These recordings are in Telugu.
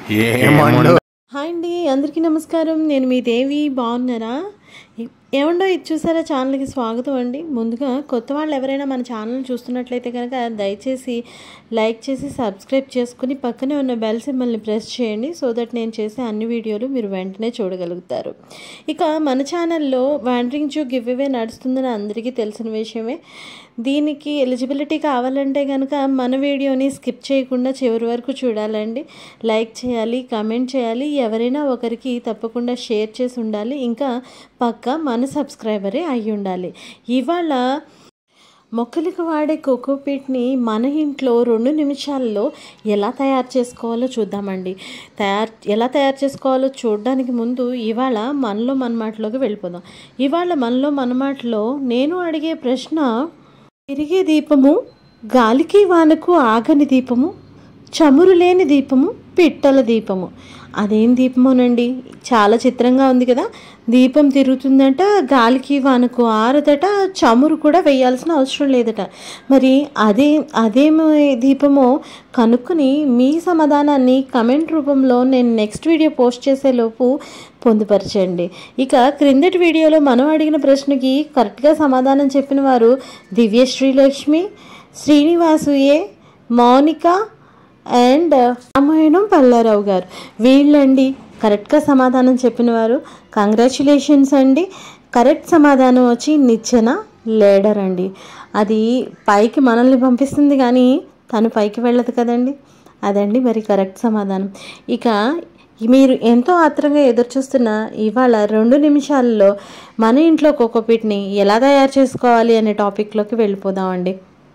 ఏమండు హాయ్ అండి అందరికీ నమస్కారం నేను మీ దేవి బాగున్నారా ఏ- ఏమండో ఇది చూసారా ఛానల్కి స్వాగతం అండి ముందుగా కొత్త వాళ్ళు ఎవరైనా మన ఛానల్ చూస్తున్నట్లయితే కనుక దయచేసి లైక్ చేసి సబ్స్క్రైబ్ చేసుకుని పక్కనే ఉన్న బెల్ సింబల్ని ప్రెస్ చేయండి సో దట్ నేను చేసే అన్ని వీడియోలు మీరు వెంటనే చూడగలుగుతారు ఇక మన ఛానల్లో వాండరింగ్ జూ గివ్ అవే నడుస్తుందని అందరికీ తెలిసిన విషయమే దీనికి ఎలిజిబిలిటీ కావాలంటే కనుక మన వీడియోని స్కిప్ చేయకుండా చివరి వరకు చూడాలండి లైక్ చేయాలి కమెంట్ చేయాలి ఎవరైనా ఒకరికి తప్పకుండా షేర్ చేసి ఉండాలి ఇంకా పక్క మన సబ్స్క్రైబరే అయి ఉండాలి ఇవాళ మొక్కలకు వాడే కోకోపీట్ని మన ఇంట్లో రెండు నిమిషాల్లో ఎలా తయారు చేసుకోవాలో చూద్దామండి తయారు ఎలా తయారు చేసుకోవాలో చూడడానికి ముందు ఇవాళ మనలో మన మాటలోకి వెళ్ళిపోదాం ఇవాళ మనలో మన మాటలో నేను అడిగే ప్రశ్న తిరిగే దీపము గాలికి వానకు ఆగని దీపము చమురు లేని దీపము పిట్టల దీపము అదేం దీపమోనండి చాలా చిత్రంగా ఉంది కదా దీపం తిరుగుతుందట గాలికి వానకు ఆరదట చమురు కూడా వేయాల్సిన అవసరం లేదట మరి అదే అదేం దీపమో కనుక్కొని మీ సమాధానాన్ని కమెంట్ రూపంలో నేను నెక్స్ట్ వీడియో పోస్ట్ చేసేలోపు పొందుపరచండి ఇక క్రిందటి వీడియోలో మనం అడిగిన ప్రశ్నకి కరెక్ట్గా సమాధానం చెప్పిన వారు దివ్య శ్రీలక్ష్మి శ్రీనివాసు ఏ మౌనిక అండ్ రామాయణం పల్లారావు గారు వీళ్ళండి కరెక్ట్గా సమాధానం చెప్పిన వారు కంగ్రాచులేషన్స్ అండి కరెక్ట్ సమాధానం వచ్చి నిచ్చెన లేడర్ అండి అది పైకి మనల్ని పంపిస్తుంది కానీ తను పైకి వెళ్ళదు కదండి అదండి మరి కరెక్ట్ సమాధానం ఇక మీరు ఎంతో ఆత్రంగా ఎదురుచూస్తున్న ఇవాళ రెండు నిమిషాల్లో మన ఇంట్లో కోకోపీట్ని ఎలా తయారు చేసుకోవాలి అనే టాపిక్లోకి వెళ్ళిపోదామండి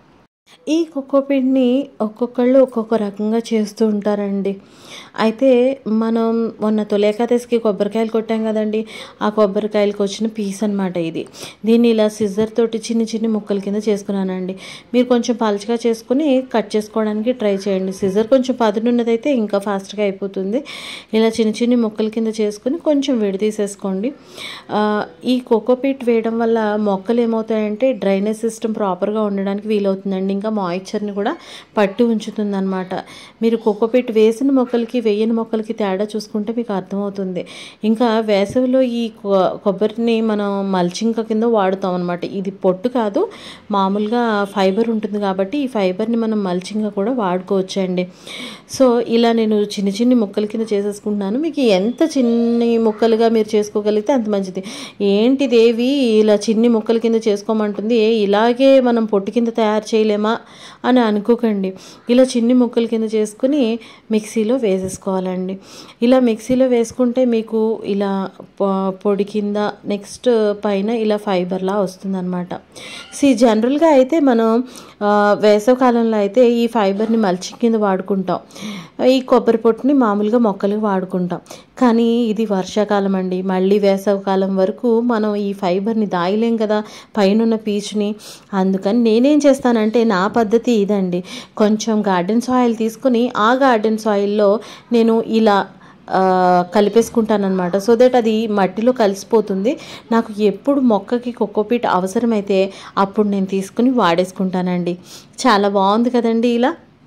ఈ కోకోపీట్ని ఒక్కొక్కళ్ళు ఒక్కొక్క రకంగా చేస్తూ ఉంటారండి అయితే మనం మొన్న తొలి ఏకాదశికి కొబ్బరికాయలు కొట్టాం కదండి ఆ కొబ్బరికాయలకు వచ్చిన పీస్ అనమాట ఇది దీన్ని ఇలా సిజర్ తోటి చిన్న చిన్న ముక్కల కింద చేసుకున్నానండి మీరు కొంచెం పలుచగా చేసుకుని కట్ చేసుకోవడానికి ట్రై చేయండి సిజర్ కొంచెం పదునున్నదైతే ఇంకా ఫాస్ట్గా అయిపోతుంది ఇలా చిన్న చిన్న ముక్కల కింద చేసుకుని కొంచెం విడదీసేసుకోండి ఆ, ఈ కోకోపీట్ వేయడం వల్ల మొక్కలు ఏమవుతాయంటే డ్రైనేజ్ సిస్టమ్ ప్రాపర్గా ఉండడానికి వీలవుతుందండి ఇంకా మాయిశ్చర్ని కూడా పట్టి ఉంచుతుంది అనమాట మీరు కోకోపీట్ వేసిన మొక్కలకి వేయని మొక్కలకి తేడా చూసుకుంటే మీకు అర్థమవుతుంది ఇంకా వేసవిలో ఈ కొ- కొబ్బరిని మనం మల్చింగ్ కింద వాడుతాం అనమాట ఇది పొట్టు కాదు మామూలుగా ఫైబర్ ఉంటుంది కాబట్టి ఈ ఫైబర్ని మనం మల్చింగ్గా కూడా వాడుకోవచ్చండి సో ఇలా నేను చిన్న చిన్ని ముక్కల కింద చేసేసుకుంటున్నాను మీకు ఎంత చిన్ని ముక్కలుగా మీరు చేసుకోగలిగితే అంత మంచిది ఏంటి దేవి ఇలా చిన్ని ముక్కల కింద చేసుకోమంటుంది ఏ ఇలాగే మనం పొట్టు కింద తయారు చేయలేమా అని అనుకోకండి ఇలా చిన్ని ముక్కల కింద చేసుకుని మిక్సీలో వేసేసుకోవాలండి ఇలా మిక్సీలో వేసుకుంటే మీకు ఇలా పొ- పొడి కింద నెక్స్ట్ పైన ఇలా ఫైబర్లా వస్తుందన్నమాట సి జనరల్గా అయితే మనం ఆ, వేసవకాలంలో అయితే ఈ ఫైబర్ని మల్చింగ్ కింద వాడుకుంటాం ఈ కొబ్బరి పొట్టుని మామూలుగా మొక్కలకు వాడుకుంటాం కానీ ఇది వర్షాకాలం అండి మళ్ళీ వేసవకాలం వరకు మనం ఈ ఫైబర్ని దాయలేం కదా పైన పీచుని అందుకని నేనేం చేస్తానంటే నా పద్ధతి ఇదండి కొంచెం గార్డెన్ సాయిల్ తీసుకుని ఆ గార్డెన్ సాయిల్లో నేను ఇలా ఆ, కలిపేసుకుంటానమాట సో దట్ అది మట్టిలో కలిసిపోతుంది నాకు ఎప్పుడు మొక్కకి కొక్కోపీట్ అవసరమైతే అప్పుడు నేను తీసుకుని వాడేసుకుంటానండి చాలా బాగుంది కదండి ఇలా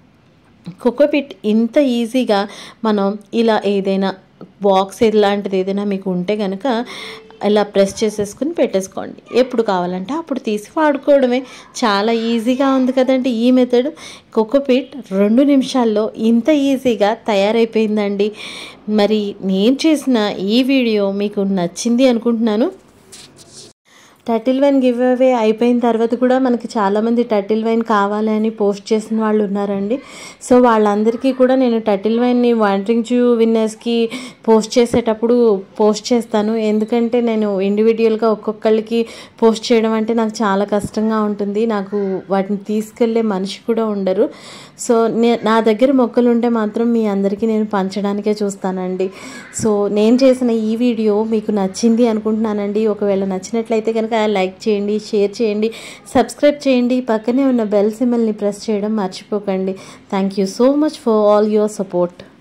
కోకోపీట్ ఇంత ఈజీగా మనం ఇలా ఏదైనా బాక్స్ ఇలాంటిది ఏదైనా మీకు ఉంటే కనుక ఇలా ప్రెస్ చేసేసుకుని పెట్టేసుకోండి ఎప్పుడు కావాలంటే అప్పుడు తీసి వాడుకోవడమే చాలా ఈజీగా ఉంది కదండి ఈ మెథడ్ కోకోపీట్ రెండు నిమిషాల్లో ఇంత ఈజీగా తయారైపోయిందండి మరి నేను చేసిన ఈ వీడియో మీకు నచ్చింది అనుకుంటున్నాను టర్టిల్ వైన్ గివ్ అవే అయిపోయిన తర్వాత కూడా మనకి చాలామంది టర్టిల్ వైన్ కావాలని పోస్ట్ చేసిన వాళ్ళు ఉన్నారండి సో వాళ్ళందరికీ కూడా నేను టర్టిల్ వైన్ని వాండరింగ్ జూ విన్నర్స్కి పోస్ట్ చేసేటప్పుడు పోస్ట్ చేస్తాను ఎందుకంటే నేను ఇండివిజువల్గా ఒక్కొక్కళ్ళకి పోస్ట్ చేయడం అంటే నాకు చాలా కష్టంగా ఉంటుంది నాకు వాటిని తీసుకెళ్లే మనిషి కూడా ఉండరు సో నే నా దగ్గర మొక్కలు ఉంటే మాత్రం మీ అందరికీ నేను పంచడానికే చూస్తానండి సో నేను చేసిన ఈ వీడియో మీకు నచ్చింది అనుకుంటున్నానండి ఒకవేళ నచ్చినట్లయితే కనుక లైక్ చేయండి షేర్ చేయండి సబ్స్క్రైబ్ చేయండి పక్కనే ఉన్న బెల్ సింబల్ని ప్రెస్ చేయడం మర్చిపోకండి thank you so much for all your support